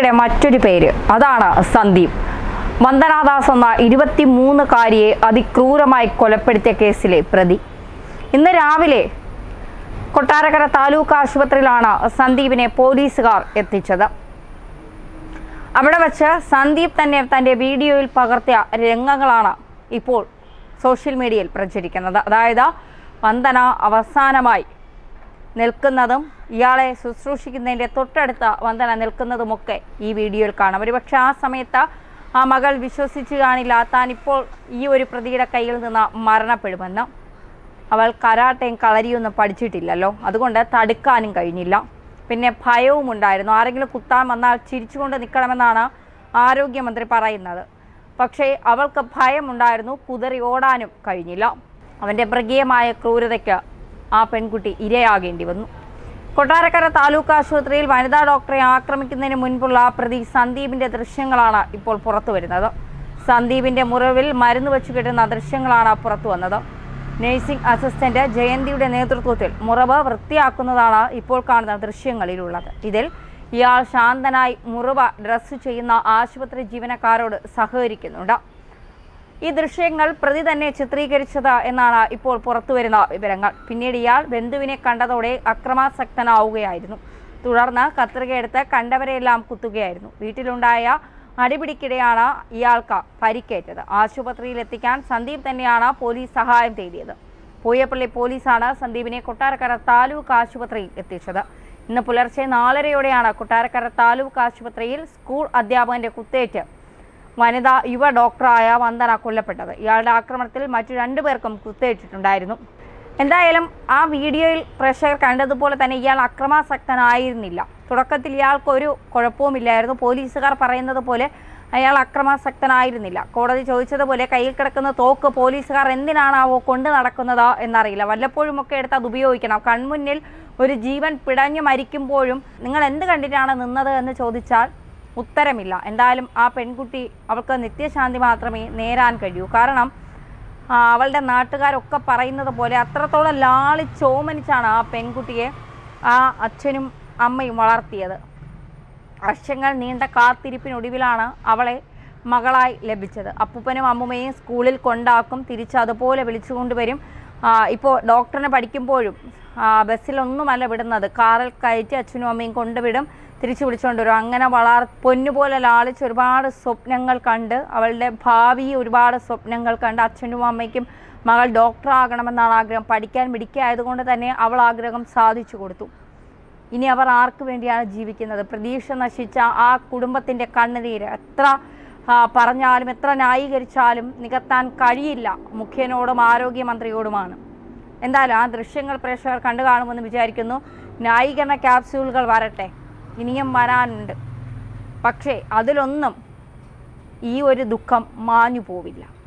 ക്രൂരതയുടെ മറ്റൊരു പേര് അതാണ് സന്ദീപ് വന്ദനാദാസ് എന്ന ഇരുപത്തിമൂന്നുകാരിയെ അതിക്രൂരമായി കൊലപ്പെടുത്തിയ കേസിലെ പ്രതി ഇന്ന് രാവിലെ കൊട്ടാരക്കര താലൂക്ക് ആശുപത്രിയിലാണ് സന്ദീപിനെ പോലീസുകാർ എത്തിച്ചത് അവിടെ വച്ച് സന്ദീപ് തന്നെ തൻ്റെ വീഡിയോയിൽ പകർത്തിയ രംഗങ്ങളാണ് ഇപ്പോൾ സോഷ്യൽ മീഡിയയിൽ പ്രചരിക്കുന്നത് അതായത് വന്ദന അവസാനമായി നിൽക്കുന്നതും ഇയാളെ ശുശ്രൂഷിക്കുന്നതിൻ്റെ തൊട്ടടുത്ത വന്ദന നിൽക്കുന്നതുമൊക്കെ ഈ വീഡിയോയിൽ കാണാം ഒരുപക്ഷെ ആ സമയത്ത് ആ മകൾ വിശ്വസിച്ചു കാണില്ല താൻ ഇപ്പോൾ ഈ ഒരു പ്രതിയുടെ കയ്യിൽ നിന്ന് മരണപ്പെടുമെന്ന് അവൾ കരാട്ടയും കളരിയൊന്നും പഠിച്ചിട്ടില്ലല്ലോ അതുകൊണ്ട് തടുക്കാനും കഴിഞ്ഞില്ല പിന്നെ ഭയവും ഉണ്ടായിരുന്നു ആരെങ്കിലും കുത്താൻ വന്നാൽ ചിരിച്ചുകൊണ്ട് നിൽക്കണമെന്നാണ് ആരോഗ്യമന്ത്രി പറയുന്നത് പക്ഷേ അവൾക്ക് ഭയമുണ്ടായിരുന്നു കുതറി ഓടാനും കഴിഞ്ഞില്ല അവൻ്റെ മൃഗീയമായ ക്രൂരതയ്ക്ക് ആ പെൺകുട്ടി ഇരയാകേണ്ടി വന്നു കൊട്ടാരക്കര താലൂക്ക് ആശുപത്രിയിൽ വനിതാ ഡോക്ടറെ ആക്രമിക്കുന്നതിന് മുൻപുള്ള പ്രതി സന്ദീപിന്റെ ദൃശ്യങ്ങളാണ് ഇപ്പോൾ പുറത്തു വരുന്നത് സന്ദീപിന്റെ മുറിവിൽ മരുന്ന് വെച്ച് കിട്ടുന്ന ദൃശ്യങ്ങളാണ് പുറത്തു വന്നത് നഴ്സിംഗ് അസിസ്റ്റന്റ് ജയന്തിയുടെ നേതൃത്വത്തിൽ മുറിവ് വൃത്തിയാക്കുന്നതാണ് ഇപ്പോൾ കാണുന്ന ദൃശ്യങ്ങളിലുള്ളത് ഇതിൽ ഇയാൾ ശാന്തനായി മുറിവ് ഡ്രസ്സ് ചെയ്യുന്ന ആശുപത്രി ജീവനക്കാരോട് സഹകരിക്കുന്നുണ്ട് ഈ ദൃശ്യങ്ങൾ പ്രതി തന്നെ ചിത്രീകരിച്ചത് എന്നാണ് ഇപ്പോൾ പുറത്തുവരുന്ന വിവരങ്ങൾ പിന്നീട് ഇയാൾ ബന്ധുവിനെ കണ്ടതോടെ അക്രമാസക്തനാവുകയായിരുന്നു തുടർന്ന് കത്രികയെടുത്ത് കണ്ടവരെയെല്ലാം കുത്തുകയായിരുന്നു വീട്ടിലുണ്ടായ അടിപിടിക്കിടെയാണ് ഇയാൾക്ക് പരിക്കേറ്റത് ആശുപത്രിയിൽ എത്തിക്കാൻ സന്ദീപ് തന്നെയാണ് പോലീസ് സഹായം തേടിയത് പൂയപ്പള്ളി പോലീസാണ് സന്ദീപിനെ കൊട്ടാരക്കര താലൂക്ക് ആശുപത്രിയിൽ എത്തിച്ചത് ഇന്ന് പുലർച്ചെ നാലരയോടെയാണ് കൊട്ടാരക്കര താലൂക്ക് ആശുപത്രിയിൽ സ്കൂൾ അധ്യാപകന്റെ കുത്തേറ്റ് വനിതാ യുവ ഡോക്ടറായ വന്ദന കൊല്ലപ്പെട്ടത് ഇയാളുടെ ആക്രമണത്തിൽ മറ്റു രണ്ടു പേർക്കും കുത്തേറ്റിട്ടുണ്ടായിരുന്നു എന്തായാലും ആ വീഡിയോയിൽ പ്രേക്ഷകർ കണ്ടതുപോലെ തന്നെ ഇയാൾ അക്രമാസക്തനായിരുന്നില്ല തുടക്കത്തിൽ ഇയാൾക്കൊരു കുഴപ്പവുമില്ലായിരുന്നു പോലീസുകാർ പറയുന്നത് പോലെ അയാൾ അക്രമാസക്തനായിരുന്നില്ല കോടതി ചോദിച്ചതുപോലെ കയ്യിൽ കിടക്കുന്ന തോക്ക് പോലീസുകാർ എന്തിനാണാവോ കൊണ്ട് നടക്കുന്നത് എന്നറിയില്ല വല്ലപ്പോഴും ഒക്കെ എടുത്ത് അത് ഉപയോഗിക്കണം കൺമുന്നിൽ ഒരു ജീവൻ പിടഞ്ഞു മരിക്കുമ്പോഴും നിങ്ങൾ എന്ത് കണ്ടിട്ടാണ് നിന്നത് എന്ന് ചോദിച്ചാൽ ഉത്തരമില്ല എന്തായാലും ആ പെൺകുട്ടി അവൾക്ക് നിത്യശാന്തി മാത്രമേ നേരാൻ കഴിയൂ കാരണം ആ, അവളുടെ നാട്ടുകാരൊക്കെ പറയുന്നത് പോലെ അത്രത്തോളം ലാളിച്ചോമനിച്ചാണ് ആ പെൺകുട്ടിയെ ആ അച്ഛനും അമ്മയും വളർത്തിയത് വർഷങ്ങൾ നീണ്ട കാത്തിരിപ്പിനൊടുവിലാണ് അവളെ മകളായി ലഭിച്ചത് അപ്പൂപ്പനും അമ്മുമ്മയും സ്കൂളിൽ കൊണ്ടാക്കും തിരിച്ച് അതുപോലെ വിളിച്ചുകൊണ്ടുവരും ഇപ്പോൾ ഡോക്ടറിനെ പഠിക്കുമ്പോഴും ആ, ബസ്സിലൊന്നുമല്ല വിടുന്നത് കാറിൽ കയറ്റി അച്ഛനും അമ്മയും കൊണ്ടുവിടും തിരിച്ചു വിളിച്ചുകൊണ്ട് വരും അങ്ങനെ വളർ പൊന്നുപോലെ ലാളിച്ച് ഒരുപാട് സ്വപ്നങ്ങൾ കണ്ട് അവളുടെ ഭാവി ഒരുപാട് സ്വപ്നങ്ങൾ കണ്ട് അച്ഛനും അമ്മയ്ക്കും മകൾ ഡോക്ടർ ആകണമെന്നാണ് ആഗ്രഹം പഠിക്കാൻ മിടിക്കായതുകൊണ്ട് തന്നെ അവൾ ആഗ്രഹം സാധിച്ചു കൊടുത്തു ഇനി അവർ ആർക്ക് വേണ്ടിയാണ് ജീവിക്കുന്നത് പ്രതീക്ഷ നശിച്ച ആ കുടുംബത്തിൻ്റെ കണ്ണുനീര് എത്ര ആ, പറഞ്ഞാലും എത്ര ന്യായീകരിച്ചാലും നികത്താൻ കഴിയില്ല മുഖ്യനോടും ആരോഗ്യമന്ത്രിയോടുമാണ് എന്തായാലും ആ ദൃശ്യങ്ങൾ പ്രേക്ഷകർ കണ്ടു കാണുമെന്ന് വിചാരിക്കുന്നു ന്യായീകരണ ക്യാപ്സ്യൂളുകൾ വരട്ടെ ഇനിയും വരാനുണ്ട് പക്ഷേ അതിലൊന്നും ഈ ഒരു ദുഃഖം മാഞ്ഞു പോവില്ല